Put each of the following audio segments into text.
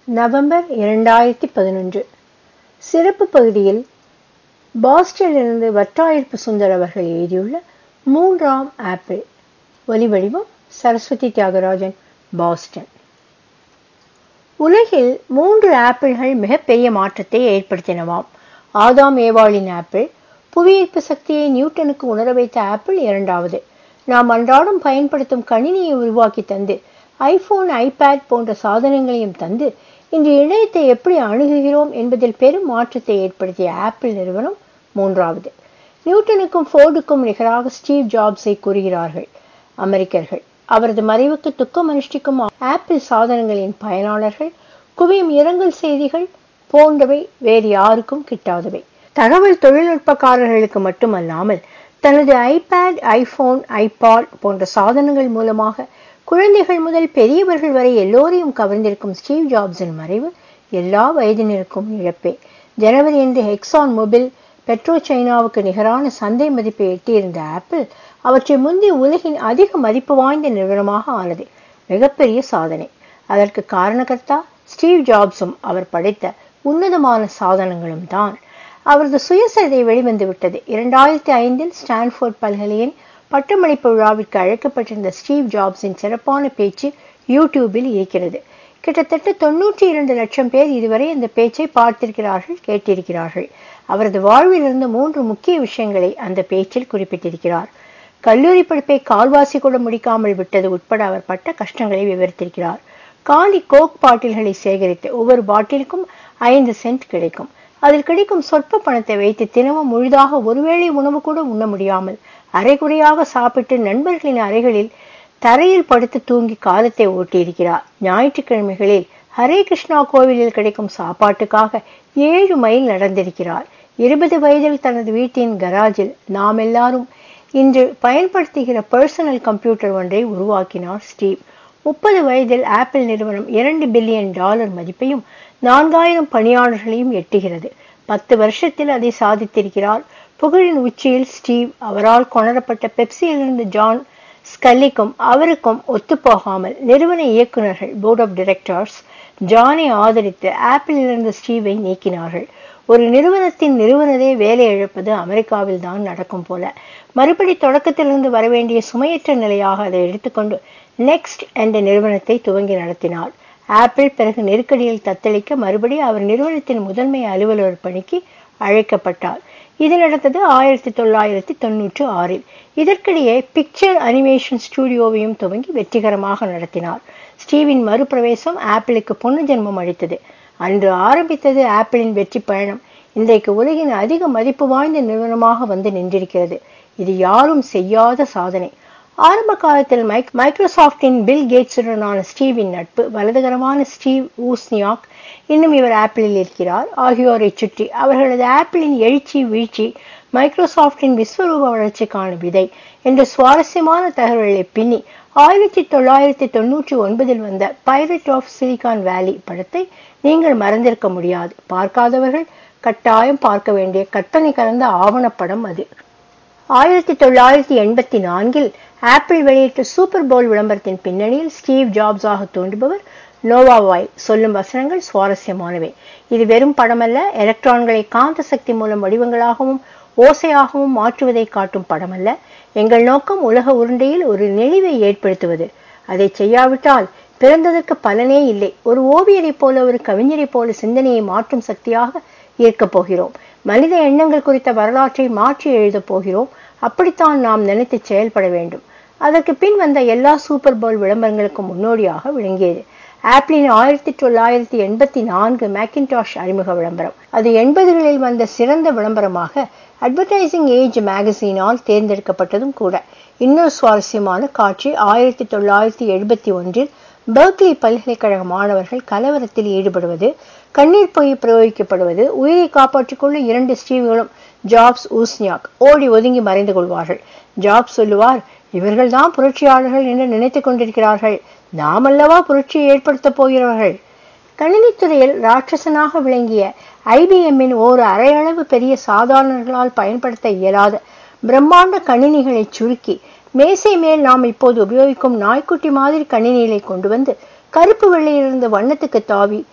November இரண்டாயிரத்தி பதினொன்று சிறப்பு பகுதியில் பாஸ்டனிலிருந்து வட்டாயிருப்பு சுந்தர் அவர்கள் எழுதியுள்ள மூன்றாம் ஆப்பிள் ஒலிவடிவம் சரஸ்வதி தியாகராஜன் பாஸ்டன் உலகில் மூன்று ஆப்பிள்கள் மிகப்பெரிய மாற்றத்தை ஏற்படுத்தினவாம் ஆதாம் ஏவாளின் ஆப்பிள் புவியீர்ப்பு சக்தியை நியூட்டனுக்கு உணர வைத்த ஆப்பிள் இரண்டாவது நாம் அன்றாடம் பயன்படுத்தும் கணினியை உருவாக்கி தந்து ஐபோன் ஐபேட் போன்ற சாதனங்களையும் தந்து இன்று இணையத்தை எப்படி அணுகுகிறோம் என்பதில் பெரும் மாற்றத்தை ஏற்படுத்திய ஆப்பிள் நிறுவனம் மூன்றாவது நியூட்டனுக்கும் ஃபோர்டுக்கும் நிகராக ஸ்டீவ் ஜாப்ஸை கூறுகிறார்கள் அமெரிக்கர்கள் அவரது மறைவுக்கு துக்கம் அனுஷ்டிக்கும் ஆப்பிள் சாதனங்களின் பயனாளர்கள் குவியும் இரங்கல் செய்திகள் போன்றவை வேறு யாருக்கும் கிட்டாதவை தகவல் தொழில்நுட்பக்காரர்களுக்கு மட்டுமல்லாமல் தனது ஐபேட் ஐபோன் ஐபாட் போன்ற சாதனங்கள் மூலமாக குழந்தைகள் முதல் பெரியவர்கள் வரை எல்லோரையும் கவர்ந்திருக்கும் ஸ்டீவ் ஜாப்ஸின் மறைவு எல்லா வயதினருக்கும் இழப்பே ஜனவரி என்று ஹெக்ஸான் மொபில் பெட்ரோ சைனாவுக்கு நிகரான சந்தை மதிப்பை எட்டியிருந்த ஆப்பிள் அவற்றை முந்தி உலகின் அதிக மதிப்பு வாய்ந்த நிறுவனமாக ஆனது மிகப்பெரிய சாதனை அதற்கு காரணகர்த்தா ஸ்டீவ் ஜாப்ஸும் அவர் படைத்த உன்னதமான சாதனங்களும் தான் அவரது சுயசரிதை வெளிவந்து விட்டது இரண்டாயிரத்தி ஐந்தில் ஸ்டான்ஃபோர்ட் பல்கலையின் பட்டமளிப்பு விழாவிற்கு அழைக்கப்பட்டிருந்த ஸ்டீவ் ஜாப்ஸின் சிறப்பான பேச்சு யூடியூபில் இருக்கிறது கிட்டத்தட்ட தொன்னூற்றி இரண்டு லட்சம் பேர் இதுவரை இந்த பேச்சை பார்த்திருக்கிறார்கள் கேட்டிருக்கிறார்கள் அவரது வாழ்வில் இருந்த மூன்று முக்கிய விஷயங்களை அந்த பேச்சில் குறிப்பிட்டிருக்கிறார் கல்லூரி படிப்பை கால்வாசி கூட முடிக்காமல் விட்டது உட்பட அவர் பட்ட கஷ்டங்களை விவரித்திருக்கிறார் காலி கோக் பாட்டில்களை சேகரித்து ஒவ்வொரு பாட்டிலுக்கும் ஐந்து சென்ட் கிடைக்கும் அதில் கிடைக்கும் சொற்ப பணத்தை வைத்து தினமும் முழுதாக ஒருவேளை உணவு கூட உண்ண முடியாமல் அரைகுறையாக சாப்பிட்டு நண்பர்களின் அறைகளில் தரையில் படுத்து தூங்கி காலத்தை ஓட்டியிருக்கிறார் ஞாயிற்றுக்கிழமைகளில் ஹரே கிருஷ்ணா கோவிலில் கிடைக்கும் சாப்பாட்டுக்காக ஏழு மைல் நடந்திருக்கிறார் இருபது வயதில் தனது வீட்டின் கராஜில் நாம் எல்லாரும் இன்று பயன்படுத்துகிற பர்சனல் கம்ப்யூட்டர் ஒன்றை உருவாக்கினார் ஸ்டீவ் முப்பது வயதில் ஆப்பிள் நிறுவனம் இரண்டு பில்லியன் டாலர் மதிப்பையும் நான்காயிரம் பணியாளர்களையும் எட்டுகிறது பத்து வருஷத்தில் அதை சாதித்திருக்கிறார் புகழின் உச்சியில் ஸ்டீவ் அவரால் கொணரப்பட்ட பெப்சியிலிருந்து ஜான் ஸ்கல்லிக்கும் அவருக்கும் ஒத்துப்போகாமல் நிறுவன இயக்குநர்கள் போர்ட் ஆஃப் டைரக்டர்ஸ் ஜானை ஆதரித்து ஆப்பிளிலிருந்து ஸ்டீவை நீக்கினார்கள் ஒரு நிறுவனத்தின் நிறுவனரே வேலை இழப்பது அமெரிக்காவில் தான் நடக்கும் போல மறுபடி தொடக்கத்திலிருந்து வரவேண்டிய சுமையற்ற நிலையாக அதை எடுத்துக்கொண்டு நெக்ஸ்ட் என்ற நிறுவனத்தை துவங்கி நடத்தினார் ஆப்பிள் பிறகு நெருக்கடியில் தத்தளிக்க மறுபடி அவர் நிறுவனத்தின் முதன்மை அலுவலர் பணிக்கு அழைக்கப்பட்டார் இது நடந்தது ஆயிரத்தி தொள்ளாயிரத்தி தொன்னூற்றி ஆறில் இதற்கிடையே பிக்சர் அனிமேஷன் ஸ்டுடியோவையும் துவங்கி வெற்றிகரமாக நடத்தினார் ஸ்டீவின் மறுபிரவேசம் ஆப்பிளுக்கு பொண்ணு ஜென்மம் அளித்தது அன்று ஆரம்பித்தது ஆப்பிளின் வெற்றி பயணம் இன்றைக்கு உலகின் அதிக மதிப்பு வாய்ந்த நிறுவனமாக வந்து நின்றிருக்கிறது இது யாரும் செய்யாத சாதனை ஆரம்ப காலத்தில் மைக் மைக்ரோசாஃப்டின் பில் கேட்ஸுடனான ஸ்டீவின் நட்பு வலதுகரமான ஸ்டீவ் ஊஸ்னியாக் இன்னும் இவர் ஆப்பிளில் இருக்கிறார் ஆகியோரை சுற்றி அவர்களது ஆப்பிளின் எழுச்சி வீழ்ச்சி மைக்ரோசாஃப்டின் விஸ்வரூப வளர்ச்சிக்கான விதை என்ற சுவாரஸ்யமான தகவல்களை பின்னி ஆயிரத்தி தொள்ளாயிரத்தி தொன்னூற்றி ஒன்பதில் வந்த பைரட் ஆஃப் சிலிகான் வேலி படத்தை நீங்கள் மறந்திருக்க முடியாது பார்க்காதவர்கள் கட்டாயம் பார்க்க வேண்டிய கற்பனை கலந்த ஆவணப்படம் அது ஆயிரத்தி தொள்ளாயிரத்தி எண்பத்தி நான்கில் ஆப்பிள் வெளியிட்ட சூப்பர் போல் விளம்பரத்தின் பின்னணியில் ஸ்டீவ் ஜாப்ஸாக தோன்றுபவர் நோவாவாய் சொல்லும் வசனங்கள் சுவாரஸ்யமானவை இது வெறும் படமல்ல எலக்ட்ரான்களை காந்த சக்தி மூலம் வடிவங்களாகவும் ஓசையாகவும் மாற்றுவதை காட்டும் படமல்ல எங்கள் நோக்கம் உலக உருண்டையில் ஒரு நெளிவை ஏற்படுத்துவது அதை செய்யாவிட்டால் பிறந்ததற்கு பலனே இல்லை ஒரு ஓவியரைப் போல ஒரு கவிஞரைப் போல சிந்தனையை மாற்றும் சக்தியாக இருக்கப் போகிறோம் மனித எண்ணங்கள் குறித்த வரலாற்றை மாற்றி எழுதப் போகிறோம் அப்படித்தான் நாம் நினைத்து செயல்பட வேண்டும் அதற்கு பின் வந்த எல்லா சூப்பர் போல் விளம்பரங்களுக்கும் முன்னோடியாக விளங்கியது ஆப்பிளின் ஆயிரத்தி தொள்ளாயிரத்தி எண்பத்தி நான்கு மேக்கின்டாஷ் அறிமுக விளம்பரம் அது எண்பதுகளில் வந்த சிறந்த விளம்பரமாக அட்வர்டைசிங் ஏஜ் மேகசினால் தேர்ந்தெடுக்கப்பட்டதும் கூட இன்னொரு சுவாரஸ்யமான காட்சி ஆயிரத்தி தொள்ளாயிரத்தி எழுபத்தி ஒன்றில் பெர்க்லி பல்கலைக்கழக மாணவர்கள் கலவரத்தில் ஈடுபடுவது கண்ணீர் பொய் பிரயோகிக்கப்படுவது உயிரை காப்பாற்றிக்கொள்ள இரண்டு ஸ்டீவ்களும் ஜாப்ஸ் ஊஸ்னியாக் ஓடி ஒதுங்கி மறைந்து கொள்வார்கள் ஜாப்ஸ் சொல்லுவார் இவர்கள் தான் புரட்சியாளர்கள் என்று நினைத்துக் கொண்டிருக்கிறார்கள் நாமல்லவா புரட்சியை ஏற்படுத்தப் போகிறவர்கள் கணினித்துறையில் ராட்சசனாக விளங்கிய ஐபிஎம்மின் ஓர் அரையளவு பெரிய சாதாரணர்களால் பயன்படுத்த இயலாத பிரம்மாண்ட கணினிகளை சுருக்கி மேசை மேல் நாம் இப்போது உபயோகிக்கும் நாய்க்குட்டி மாதிரி கணினிகளை கொண்டு வந்து கருப்பு வெள்ளையிலிருந்து வண்ணத்துக்கு தாவி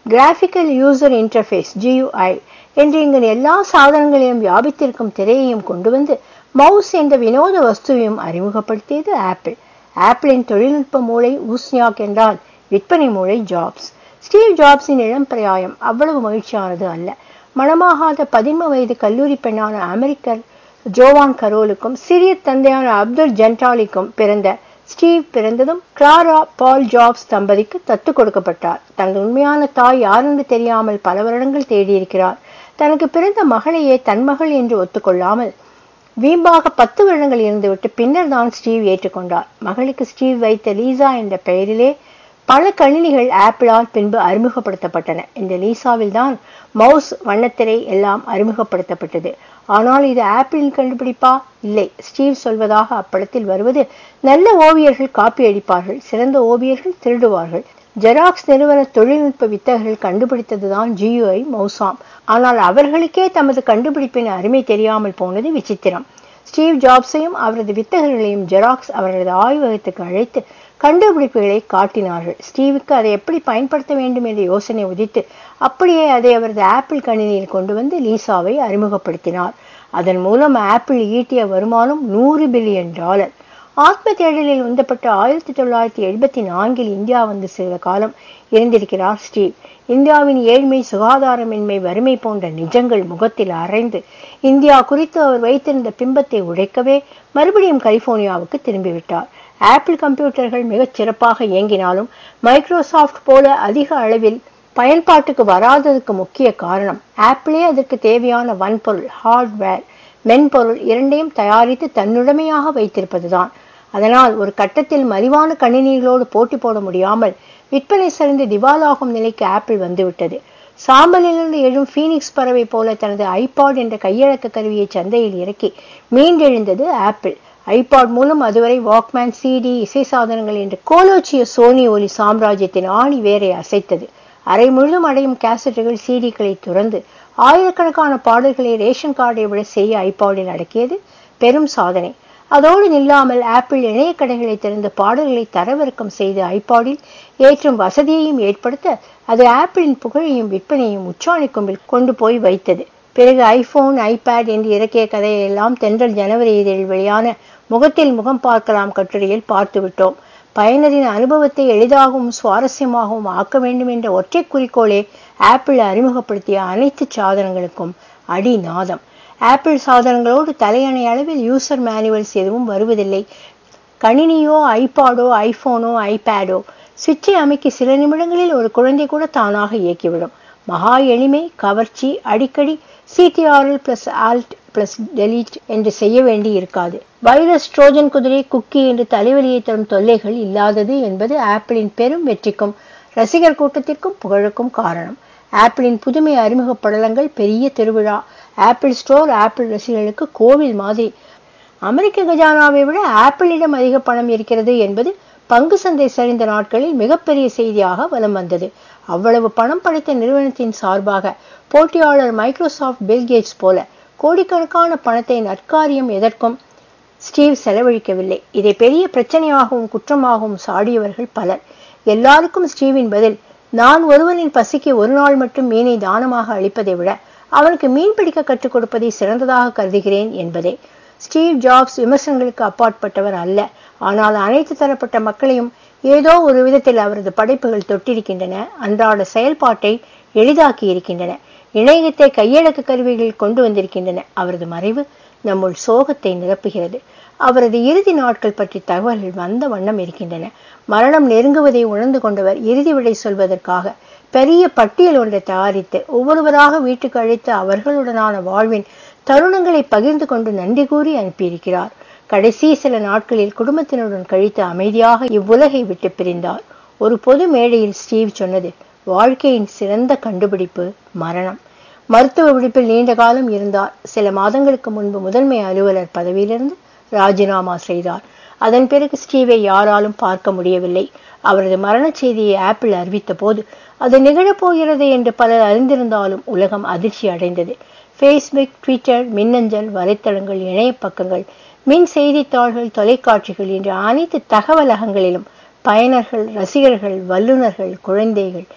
கிராஃபிக்கல் யூசர் இன்டர்ஃபேஸ் GUI என்று இங்கு எல்லா சாதனங்களையும் வியாபித்திருக்கும் திரையையும் கொண்டு வந்து மவுஸ் என்ற வினோத வஸ்துவையும் அறிமுகப்படுத்தியது ஆப்பிள் ஆப்பிளின் தொழில்நுட்ப மூளை ஊஸ்னியாக் என்றால் விற்பனை மூளை ஜாப்ஸ் ஸ்டீவ் ஜாப்ஸின் இளம் பிரயாயம் அவ்வளவு மகிழ்ச்சியானது அல்ல மணமாகாத பதின்ம வயது கல்லூரி பெண்ணான அமெரிக்கர் ஜோவான் கரோலுக்கும் சிறிய தந்தையான அப்துல் ஜென்டாலிக்கும் பிறந்த ஸ்டீவ் பிறந்ததும் கிளாரா பால் ஜாப்ஸ் தம்பதிக்கு தத்து கொடுக்கப்பட்டார் தனது உண்மையான தாய் யாரென்று தெரியாமல் பல வருடங்கள் தேடியிருக்கிறார் தனக்கு பிறந்த மகளையே தன் மகள் என்று ஒத்துக்கொள்ளாமல் வீம்பாக பத்து வருடங்கள் இருந்துவிட்டு பின்னர் தான் ஸ்டீவ் ஏற்றுக்கொண்டார் மகளுக்கு ஸ்டீவ் வைத்த லீசா என்ற பெயரிலே பல கணினிகள் ஆப்பிளால் பின்பு அறிமுகப்படுத்தப்பட்டன இந்த லீசாவில் தான் மவுஸ் வண்ணத்திரை எல்லாம் அறிமுகப்படுத்தப்பட்டது ஆனால் இது ஆப்பிளின் கண்டுபிடிப்பா இல்லை ஸ்டீவ் சொல்வதாக அப்படத்தில் வருவது நல்ல ஓவியர்கள் காப்பி அடிப்பார்கள் சிறந்த ஓவியர்கள் திருடுவார்கள் ஜெராக்ஸ் நிறுவன தொழில்நுட்ப வித்தகர்கள் கண்டுபிடித்ததுதான் ஜியூஐ மௌசாம் ஆனால் அவர்களுக்கே தமது கண்டுபிடிப்பின் அருமை தெரியாமல் போனது விசித்திரம் ஸ்டீவ் ஜாப்ஸையும் அவரது வித்தகர்களையும் ஜெராக்ஸ் அவரது ஆய்வகத்துக்கு அழைத்து கண்டுபிடிப்புகளை காட்டினார்கள் ஸ்டீவுக்கு அதை எப்படி பயன்படுத்த வேண்டும் என்ற யோசனை உதித்து அப்படியே அதை அவரது ஆப்பிள் கணினியில் கொண்டு வந்து லீசாவை அறிமுகப்படுத்தினார் அதன் மூலம் ஆப்பிள் ஈட்டிய வருமானம் நூறு பில்லியன் டாலர் ஆத்ம தேடலில் உந்தப்பட்ட ஆயிரத்தி தொள்ளாயிரத்தி எழுபத்தி நான்கில் இந்தியா வந்து சில காலம் இருந்திருக்கிறார் ஸ்டீவ் இந்தியாவின் ஏழ்மை சுகாதாரமின்மை வறுமை போன்ற நிஜங்கள் முகத்தில் அரைந்து இந்தியா குறித்து அவர் வைத்திருந்த பிம்பத்தை உடைக்கவே மறுபடியும் கலிபோர்னியாவுக்கு திரும்பிவிட்டார் ஆப்பிள் கம்ப்யூட்டர்கள் மிகச் சிறப்பாக இயங்கினாலும் மைக்ரோசாஃப்ட் போல அதிக அளவில் பயன்பாட்டுக்கு வராததுக்கு முக்கிய காரணம் ஆப்பிளே அதற்கு தேவையான வன்பொருள் ஹார்ட்வேர் மென்பொருள் இரண்டையும் தயாரித்து தன்னுடைமையாக வைத்திருப்பதுதான் அதனால் ஒரு கட்டத்தில் மலிவான கணினிகளோடு போட்டி போட முடியாமல் விற்பனை சரிந்து திவாலாகும் நிலைக்கு ஆப்பிள் வந்துவிட்டது சாம்பலிலிருந்து எழும் ஃபீனிக்ஸ் பறவை போல தனது ஐபாட் என்ற கையடக்க கருவியை சந்தையில் இறக்கி மீண்டெழுந்தது ஆப்பிள் ஐபாட் மூலம் அதுவரை வாக்மேன் சிடி இசை சாதனங்கள் என்று கோலோச்சிய சோனி ஒலி சாம்ராஜ்யத்தின் ஆணி வேரை அசைத்தது அரை முழுதும் அடையும் கேசட்டுகள் சிடிக்களை துறந்து ஆயிரக்கணக்கான பாடல்களை ரேஷன் கார்டை விட செய்ய ஐபாடில் அடக்கியது பெரும் சாதனை அதோடு நில்லாமல் ஆப்பிள் இணைய கடைகளை திறந்து பாடல்களை தரவிறக்கம் செய்து ஐபாடில் ஏற்றும் வசதியையும் ஏற்படுத்த அது ஆப்பிளின் புகழையும் விற்பனையும் உச்சாணி கொம்பில் கொண்டு போய் வைத்தது பிறகு ஐபோன் ஐபேட் என்று இறக்கிய கதையெல்லாம் தென்றல் ஜனவரி இதழில் வெளியான முகத்தில் முகம் பார்க்கலாம் கட்டுரையில் பார்த்து விட்டோம் பயனரின் அனுபவத்தை எளிதாகவும் சுவாரஸ்யமாகவும் ஆக்க வேண்டும் என்ற ஒற்றை குறிக்கோளே ஆப்பிள் அறிமுகப்படுத்திய அனைத்து சாதனங்களுக்கும் அடி நாதம் ஆப்பிள் சாதனங்களோடு தலையணை அளவில் யூசர் மேனுவல்ஸ் எதுவும் வருவதில்லை கணினியோ ஐபாடோ ஐபோனோ ஐபேடோ சுவிட்சை அமைக்கி சில நிமிடங்களில் ஒரு குழந்தை கூட தானாக இயக்கிவிடும் மகா எளிமை கவர்ச்சி அடிக்கடி CTRL plus alt plus delete என்று செய்ய வேண்டி இருக்காது வைரஸ் ட்ரோஜன் குதிரை குக்கி என்று தலைவலியை தரும் தொல்லைகள் இல்லாதது என்பது ஆப்பிளின் பெரும் வெற்றிக்கும் ரசிகர் கூட்டத்திற்கும் புகழுக்கும் காரணம் ஆப்பிளின் புதுமை அறிமுக படலங்கள் பெரிய திருவிழா ஆப்பிள் ஸ்டோர் ஆப்பிள் ரசிகர்களுக்கு கோவில் மாதிரி அமெரிக்க கஜானாவை விட ஆப்பிளிடம் அதிக பணம் இருக்கிறது என்பது பங்கு சந்தை சரிந்த நாட்களில் மிகப்பெரிய செய்தியாக வலம் வந்தது அவ்வளவு பணம் படைத்த நிறுவனத்தின் சார்பாக போட்டியாளர் மைக்ரோசாஃப்ட் பில்கேட்ஸ் போல கோடிக்கணக்கான பணத்தை நற்காரியம் எதற்கும் ஸ்டீவ் செலவழிக்கவில்லை இதை பெரிய பிரச்சனையாகவும் குற்றமாகவும் சாடியவர்கள் பலர் எல்லாருக்கும் ஸ்டீவின் பதில் நான் ஒருவனின் பசிக்கு ஒரு நாள் மட்டும் மீனை தானமாக அளிப்பதை விட அவனுக்கு மீன் பிடிக்க கற்றுக் கொடுப்பதை சிறந்ததாக கருதுகிறேன் என்பதே ஸ்டீவ் ஜாப்ஸ் விமர்சனங்களுக்கு அப்பாற்பட்டவர் அல்ல ஆனால் அனைத்து தரப்பட்ட மக்களையும் ஏதோ ஒரு விதத்தில் அவரது படைப்புகள் தொட்டிருக்கின்றன அன்றாட செயல்பாட்டை எளிதாக்கி இருக்கின்றன இணையத்தை கையடக்க கருவிகள் கொண்டு வந்திருக்கின்றன அவரது மறைவு நம்முள் சோகத்தை நிரப்புகிறது அவரது இறுதி நாட்கள் பற்றி தகவல்கள் வந்த வண்ணம் இருக்கின்றன மரணம் நெருங்குவதை உணர்ந்து கொண்டவர் இறுதி விடை சொல்வதற்காக பெரிய பட்டியல் ஒன்றை தயாரித்து ஒவ்வொருவராக வீட்டுக்கு அழைத்து அவர்களுடனான வாழ்வின் தருணங்களை பகிர்ந்து கொண்டு நன்றி கூறி அனுப்பியிருக்கிறார் கடைசி சில நாட்களில் குடும்பத்தினருடன் கழித்து அமைதியாக இவ்வுலகை விட்டு பிரிந்தார் ஒரு பொது மேடையில் ஸ்டீவ் சொன்னது வாழ்க்கையின் சிறந்த கண்டுபிடிப்பு மரணம் மருத்துவ விடுப்பில் நீண்ட காலம் இருந்தார் சில மாதங்களுக்கு முன்பு முதன்மை அலுவலர் பதவியிலிருந்து ராஜினாமா செய்தார் அதன் பிறகு ஸ்டீவை யாராலும் பார்க்க முடியவில்லை அவரது மரணச் செய்தியை ஆப்பிள் அறிவித்த போது அது நிகழப்போகிறது என்று பலர் அறிந்திருந்தாலும் உலகம் அதிர்ச்சி அடைந்தது ஃபேஸ்புக் ட்விட்டர் மின்னஞ்சல் வலைத்தளங்கள் இணைய பக்கங்கள் மின் செய்தித்தாள்கள் தொலைக்காட்சிகள் என்ற அனைத்து தகவலகங்களிலும் பயனர்கள் ரசிகர்கள் வல்லுநர்கள் குழந்தைகள்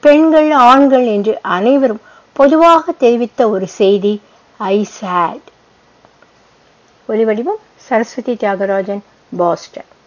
பெண்கள் ஆண்கள் என்று அனைவரும் பொதுவாக தெரிவித்த ஒரு செய்தி ஐ சேட் ஒலிவடிவம் சரஸ்வதி தியாகராஜன் பாஸ்டன்